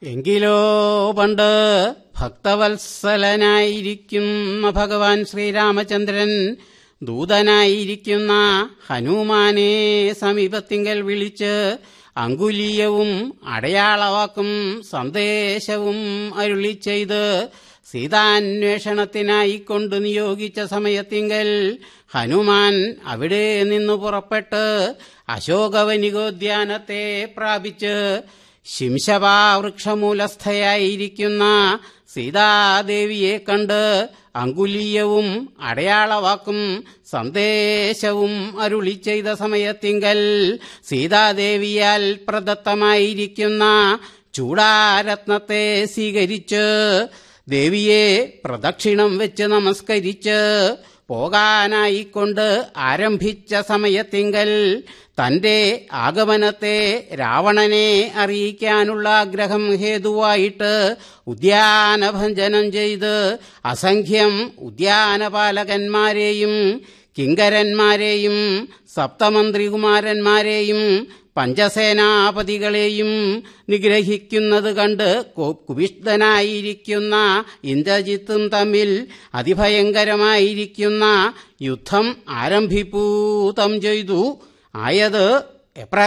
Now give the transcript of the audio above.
എങ്കിലോ പണ്ട് ഭക്തവത്സലനായിരിക്കുന്ന ഭഗവാൻ ശ്രീരാമചന്ദ്രൻ ദൂതനായിരിക്കുന്ന ഹനുമാനെ സമീപത്തിങ്കൽ വിളിച്ച് അങ്കുലീയവും അടയാളവാക്കും സന്ദേശവും അരുളി ചെയ്ത് സീതാന്വേഷണത്തിനായി കൊണ്ട് നിയോഗിച്ച സമയത്തിങ്കൽ ഹനുമാൻ അവിടെ നിന്നു പുറപ്പെട്ട് അശോകവനികോദ്യാനത്തെ പ്രാപിച്ച് ശിംശപാവൃക്ഷമൂലസ്ഥയായിരിക്കുന്ന സീതാദേവിയെ കണ്ട് അങ്കുലീയവും അടയാളവാക്കും സന്ദേശവും അരുളി ചെയ്ത സമയത്തിങ്കൽ സീതാദേവിയാൽ പ്രദത്തമായിരിക്കുന്ന ചൂടാരത്നത്തെ സ്വീകരിച്ച് ദേവിയെ പ്രദക്ഷിണം വെച്ച് നമസ്കരിച്ച് പോകാനായിക്കൊണ്ട് ആരംഭിച്ച സമയത്തിങ്കൽ തന്റെ ആഗമനത്തെ രാവണനെ അറിയിക്കാനുള്ള ആഗ്രഹം ഹേതുവായിട്ട് ഉദ്യാനഭഞ്ജനം ചെയ്ത് അസംഖ്യം ഉദ്യാനപാലകന്മാരെയും കിങ്കരന്മാരെയും സപ്തമന്ത്രികുമാരന്മാരെയും പഞ്ചസേനാപതികളെയും നിഗ്രഹിക്കുന്നത് കണ്ട് കുപിഷ്ഠനായിരിക്കുന്ന ഇന്ദ്രജിത്തും തമ്മിൽ അതിഭയങ്കരമായിരിക്കുന്ന യുദ്ധം ആരംഭിപ്പൂതം ചെയ്തു ആയത് എപ്ര